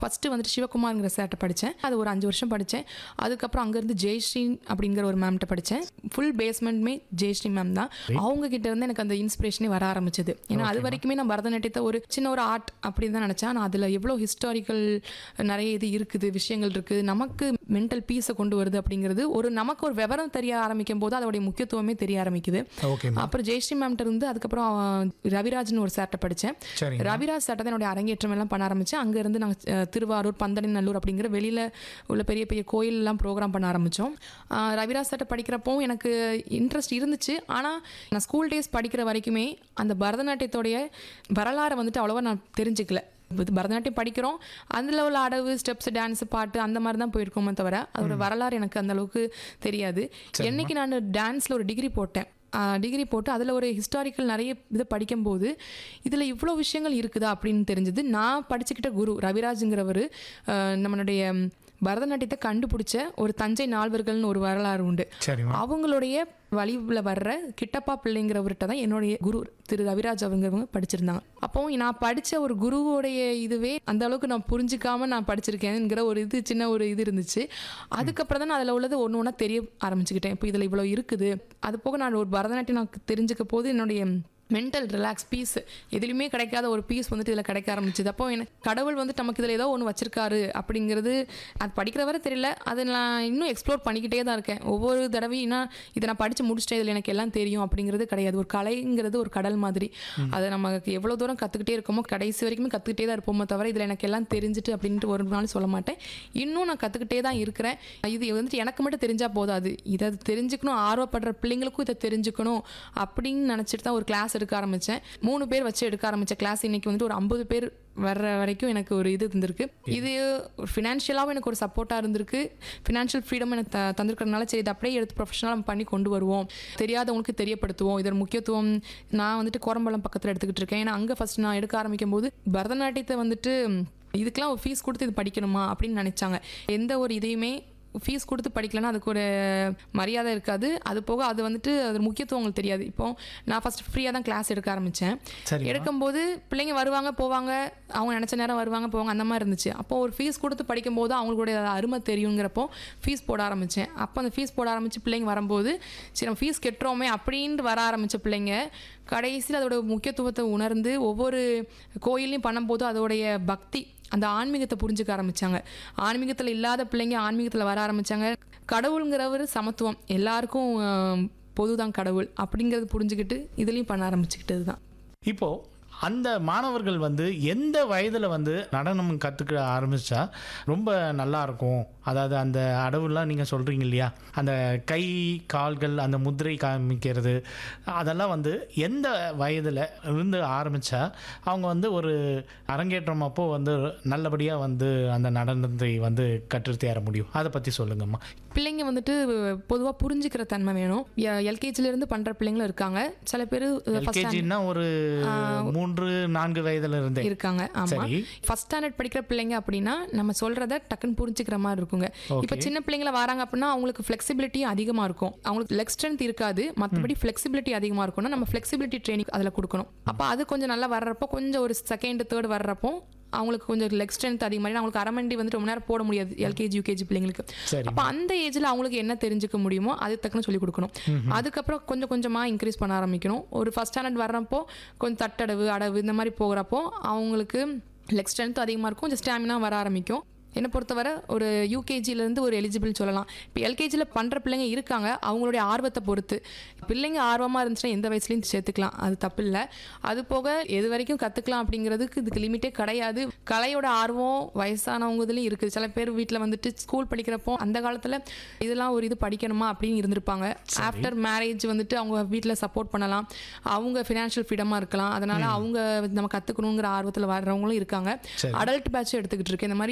First வந்துட்டு சிவகுமார்ங்கிற சார்ட்ட படித்தேன் அது ஒரு அஞ்சு வருஷம் படித்தேன் அதுக்கப்புறம் அங்கேருந்து ஜெயஸ்ரீ அப்படிங்கிற ஒரு மேம்கிட்ட படித்தேன் ஃபுல் பேஸ்மெண்ட்மே ஜெயஸ்ரீ மேம் தான் அவங்க கிட்ட இருந்து எனக்கு அந்த இன்ஸ்பிரேஷனே வர ஆரம்பிச்சது ஏன்னா அது வரைக்குமே நான் பரதநாட்டியத்தை ஒரு சின்ன ஒரு ஆர்ட் அப்படின்னு தான் நினச்சேன் ஆனால் அதில் எவ்வளோ ஹிஸ்டாரிக்கல் நிறைய இது இருக்குது விஷயங்கள் இருக்குது நமக்கு மென்டல் பீஸை கொண்டு வருது அப்படிங்கிறது ஒரு நமக்கு ஒரு விவரம் தெரிய ஆரம்பிக்கும் போது அதோடைய முக்கியத்துவமே தெரிய ஆரம்பிக்குது ஓகே அப்புறம் ஜெயஸ்ரீ மேம்கிட்ட இருந்து அதுக்கப்புறம் அவன் ரவிராஜ்னு ஒரு சார்ட்ட படித்தேன் சரிங்க ரவிராஜ் சார்ட்ட தான் என்னுடைய அரங்கேற்றம் எல்லாம் பண்ண ஆரம்பித்தேன் அங்கேருந்து நாங்கள் திருவாரூர் பந்தனிநல்லூர் அப்படிங்கிற வெளியில் உள்ள பெரிய பெரிய கோயிலெலாம் ப்ரோக்ராம் பண்ண ஆரம்பித்தோம் ரவிராஜ் சார்ட்ட படிக்கிறப்போ எனக்கு இன்ட்ரெஸ்ட் இருந்துச்சு ஆனால் நான் ஸ்கூல் டேஸ் படிக்கிற வரைக்குமே அந்த பரதநாட்டியத்தோடைய வரலாறை வந்துட்டு அவ்வளோவா நான் தெரிஞ்சுக்கல இது பரதநாட்டியம் படிக்கிறோம் அதில் உள்ள அடவு ஸ்டெப்ஸ் டான்ஸ் பாட்டு அந்த மாதிரி தான் போயிருக்கோமே தவிர அதோட வரலாறு எனக்கு அந்த அளவுக்கு தெரியாது என்னைக்கு நான் டான்ஸில் ஒரு டிகிரி போட்டேன் டிகிரி போட்டு அதில் ஒரு ஹிஸ்டாரிக்கல் நிறைய இதை படிக்கும்போது இதில் இவ்வளோ விஷயங்கள் இருக்குதா அப்படின்னு தெரிஞ்சது நான் படிச்சுக்கிட்ட குரு ரவிராஜுங்கிறவர் நம்மளுடைய பரதநாட்டியத்தை கண்டுபிடிச்ச ஒரு தஞ்சை நால்வர்கள்னு ஒரு வரலாறு உண்டு சரிம்மா அவங்களுடைய வழிவில் வர்ற கிட்டப்பா பிள்ளைங்கிறவர்கிட்ட தான் என்னுடைய குரு திரு ரவிராஜ் அவங்கிறவங்க படிச்சிருந்தாங்க அப்போ நான் படித்த ஒரு குருவோடைய இதுவே அந்த அளவுக்கு நான் புரிஞ்சுக்காம நான் படிச்சிருக்கேன்ங்கிற ஒரு இது சின்ன ஒரு இது இருந்துச்சு அதுக்கப்புறம் தான் அதில் உள்ளது ஒன்று ஒன்றா தெரிய ஆரம்பிச்சுக்கிட்டேன் இப்போ இதில் இவ்வளோ இருக்குது அது போக நான் ஒரு பரதநாட்டியம் நான் தெரிஞ்சுக்க போது என்னுடைய மென்டல் ரிலாக்ஸ் பீஸ் எதுலையுமே கிடைக்காத ஒரு பீஸ் வந்துட்டு இதில் கிடைக்க ஆரம்பிச்சுது அப்போ எனக்கு கடவுள் வந்துட்டு நமக்கு இதில் ஏதோ ஒன்று வச்சிருக்காரு அப்படிங்கிறது அது படிக்கிற வரை தெரியல அதை நான் இன்னும் எக்ஸ்ப்ளோர் பண்ணிக்கிட்டே தான் இருக்கேன் ஒவ்வொரு தடவையும் இதை நான் படித்து முடிச்சிட்டேன் இதில் எனக்கு எல்லாம் தெரியும் அப்படிங்கிறது கிடையாது ஒரு கலைங்கிறது ஒரு கடல் மாதிரி அதை நமக்கு எவ்வளோ தூரம் கற்றுக்கிட்டே இருக்கோமோ கடைசி வரைக்குமே கற்றுக்கிட்டே தான் இருப்போமோ தவிர இதில் எனக்கு எல்லாம் தெரிஞ்சுட்டு அப்படின்ட்டு ஒரு நாள் சொல்ல மாட்டேன் இன்னும் நான் கற்றுக்கிட்டே தான் இருக்கிறேன் இது வந்துட்டு எனக்கு மட்டும் தெரிஞ்சால் போதாது இதை தெரிஞ்சுக்கணும் ஆர்வப்படுற பிள்ளைங்களுக்கும் இதை தெரிஞ்சுக்கணும் அப்படின்னு நினச்சிட்டு தான் ஒரு கிளாஸ் எடுக்க ஆரம்பித்தேன் மூணு பேர் வச்சு எடுக்க ஆரம்பித்த கிளாஸ் இன்னைக்கு வந்துட்டு ஒரு ஐம்பது பேர் வர்ற வரைக்கும் எனக்கு ஒரு இது இருந்திருக்கு இது ஃபினான்ஷியலாகவும் எனக்கு ஒரு சப்போர்ட்டாக இருந்திருக்கு ஃபினான்ஷியல் ஃப்ரீடம் எனக்கு த தந்திருக்கிறதுனால சரி இதை அப்படியே எடுத்து ப்ரொஃபஷனலாக நம்ம பண்ணி கொண்டு வருவோம் தெரியாதவங்களுக்கு தெரியப்படுத்துவோம் இதோட முக்கியத்துவம் நான் வந்துட்டு கோரம்பலம் பக்கத்தில் எடுத்துக்கிட்டு இருக்கேன் ஏன்னா அங்கே ஃபஸ்ட் நான் எடுக்க ஆரம்பிக்கும் போது பரதநாட்டியத்தை வந்துட்டு இதுக்கெல்லாம் ஒரு ஃபீஸ் கொடுத்து இது படிக்கணுமா அப்படின்னு நினச்சாங்க எந்த ஒரு இதையுமே ஃபீஸ் கொடுத்து படிக்கலன்னா அதுக்கு ஒரு மரியாதை இருக்காது அது போக அது வந்துட்டு அது முக்கியத்துவம் உங்களுக்கு தெரியாது இப்போ நான் ஃபஸ்ட் ஃப்ரீயாக தான் கிளாஸ் எடுக்க ஆரம்பித்தேன் சரி எடுக்கும்போது பிள்ளைங்க வருவாங்க போவாங்க அவங்க நினச்ச நேரம் வருவாங்க போவாங்க அந்த மாதிரி இருந்துச்சு அப்போ ஒரு ஃபீஸ் கொடுத்து படிக்கும்போது அவங்களுடைய அருமை தெரியுங்கிறப்போ ஃபீஸ் போட ஆரம்பித்தேன் அப்போ அந்த ஃபீஸ் போட ஆரம்பித்து பிள்ளைங்க வரும்போது சரி நம்ம ஃபீஸ் கெட்டுறோமே அப்படின்ட்டு வர ஆரம்பித்த பிள்ளைங்க கடைசியில் அதோட முக்கியத்துவத்தை உணர்ந்து ஒவ்வொரு கோயிலையும் பண்ணும்போது அதோடைய பக்தி அந்த ஆன்மீகத்தை புரிஞ்சுக்க ஆரம்பித்தாங்க ஆன்மீகத்தில் இல்லாத பிள்ளைங்க ஆன்மீகத்தில் வர ஆரம்பித்தாங்க கடவுளுங்கிறவர் சமத்துவம் எல்லாருக்கும் பொதுதான் கடவுள் அப்படிங்கிறது புரிஞ்சுக்கிட்டு இதுலேயும் பண்ண ஆரம்பிச்சுக்கிட்டது தான் இப்போ அந்த மாணவர்கள் வந்து எந்த வயதில் வந்து நடனம் கற்றுக்க ஆரம்பித்தா ரொம்ப நல்லா இருக்கும் அதாவது அந்த அடவுலாம் நீங்கள் சொல்கிறீங்க இல்லையா அந்த கை கால்கள் அந்த முத்திரை காமிக்கிறது அதெல்லாம் வந்து எந்த வயதில் இருந்து ஆரம்பித்தா அவங்க வந்து ஒரு அரங்கேற்றம் அப்போ வந்து நல்லபடியாக வந்து அந்த நடனத்தை வந்து கற்றுத்தேற முடியும் அதை பற்றி சொல்லுங்கம்மா பிள்ளைங்க வந்துட்டு பொதுவாக புரிஞ்சுக்கிற தன்மை வேணும் எல்கேஜிலேருந்து பண்ணுற பிள்ளைங்களும் இருக்காங்க சில பேர் எல்கேஜின்னா ஒரு மூன்று நான்கு வயதுல இருந்தே இருக்காங்க ஆமா சரி ஃபர்ஸ்ட் ஸ்டாண்டர்ட் படிக்கிற பிள்ளைங்க அப்படின்னா நம்ம சொல்றத டக்குன்னு புரிஞ்சுக்கிற மாதிரி இருக்குங்க இப்போ சின்ன பிள்ளைங்கள வராங்க அப்படின்னா அவங்களுக்கு ஃபிளெக்சிபிலிட்டி அதிகமாக இருக்கும் அவங்களுக்கு லெக் ஸ்ட்ரென்த் இருக்காது மற்றபடி ஃபிளெக்சிபிலிட்டி அதிகமாக இருக்கும்னா நம்ம ஃபிளெக்சிபிலிட்டி ட்ரைனிங் அதில் கொடுக்கணும் அப்போ அது கொஞ்சம் நல்லா வர்றப்போ கொஞ்சம் ஒரு செகண்ட் தேர்ட் வர்றப்போ அவங்களுக்கு கொஞ்சம் லெக் ஸ்ட்ரென்த் அதிகமாக அவங்களுக்கு அரமண்டி வந்துட்டு ரொம்ப நேரம் போட முடியாது எல்கேஜி யூகேஜி பிள்ளைங்களுக்கு சரி அப்போ அந்த ஏஜில் அவங்களுக்கு என்ன தெரிஞ்சுக்க முடியுமோ அது தக்கன சொல்லி கொடுக்கணும் அதுக்கப்புறம் கொஞ்சம் கொஞ்சமாக இன்க்ரீஸ் பண்ண ஆரம்பிக்கணும் ஒரு ஃபஸ்ட் ஸ்டாண்டர்ட் வர்றப்போ கொஞ்சம் தட்டடவு அடவு இந்த மாதிரி போகிறப்போ அவங்களுக்கு லெக் ஸ்ட்ரென்த் அதிகமாக இருக்கும் கொஞ்சம் ஸ்டாமினா வர ஆரம்பிக்கும் என்னை பொறுத்தவரை ஒரு யூகேஜிலேருந்து ஒரு எலிஜிபிள் சொல்லலாம் இப்போ எல்கேஜியில் பண்ணுற பிள்ளைங்க இருக்காங்க அவங்களுடைய ஆர்வத்தை பொறுத்து பிள்ளைங்க ஆர்வமாக இருந்துச்சுன்னா எந்த வயசுலையும் சேர்த்துக்கலாம் அது தப்பு இல்லை அது போக எது வரைக்கும் கற்றுக்கலாம் அப்படிங்கிறதுக்கு இதுக்கு லிமிட்டே கிடையாது கலையோட ஆர்வம் வயசானவங்க இதுலேயும் இருக்குது சில பேர் வீட்டில் வந்துட்டு ஸ்கூல் படிக்கிறப்போ அந்த காலத்தில் இதெல்லாம் ஒரு இது படிக்கணுமா அப்படின்னு இருந்திருப்பாங்க ஆஃப்டர் மேரேஜ் வந்துட்டு அவங்க வீட்டில் சப்போர்ட் பண்ணலாம் அவங்க ஃபினான்ஷியல் ஃப்ரீடமாக இருக்கலாம் அதனால் அவங்க நம்ம கற்றுக்கணுங்கிற ஆர்வத்தில் வர்றவங்களும் இருக்காங்க சரி. அடல்ட் பேட்சும் எடுத்துக்கிட்டு இருக்கேன் இந்த மாதிரி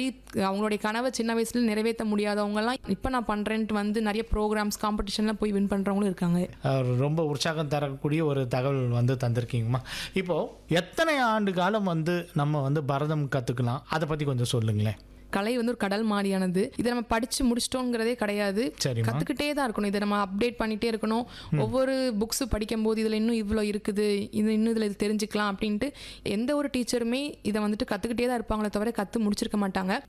அவங்களுடைய கனவை சின்ன வயசுல நிறைவேற்ற முடியாதவங்கலாம் இப்போ நான் பண்ணுறேன்ட்டு வந்து நிறைய ப்ரோக்ராம்ஸ் காம்படிஷன்லாம் போய் வின் பண்ணுறவங்களும் இருக்காங்க அஹ் ரொம்ப உற்சாகம் தரக்கூடிய ஒரு தகவல் வந்து தந்திருக்கீங்கம்மா இப்போது எத்தனை ஆண்டு காலம் வந்து நம்ம வந்து பரதம் கற்றுக்கலாம் அதை பற்றி கொஞ்சம் சொல்லுங்களேன் கலை வந்து ஒரு கடல் மாதிரியானது இதை நம்ம படிச்சு முடிச்சிட்டோங்கிறதே கிடையாது சரிம்மா கத்துக்கிட்டே தான் இருக்கணும் இதை நம்ம அப்டேட் பண்ணிட்டே இருக்கணும் ஒவ்வொரு புக்ஸ் படிக்கும் போது இதுல இன்னும் இவ்வளோ இருக்குது இது இன்னும் இதுல இது தெரிஞ்சுக்கலாம் அப்படின்ட்டு எந்த ஒரு டீச்சருமே இதை வந்துட்டு கத்துக்கிட்டே தான் இருப்பாங்களே தவிர கத்து முடிச்சிருக்க மாட்டாங்க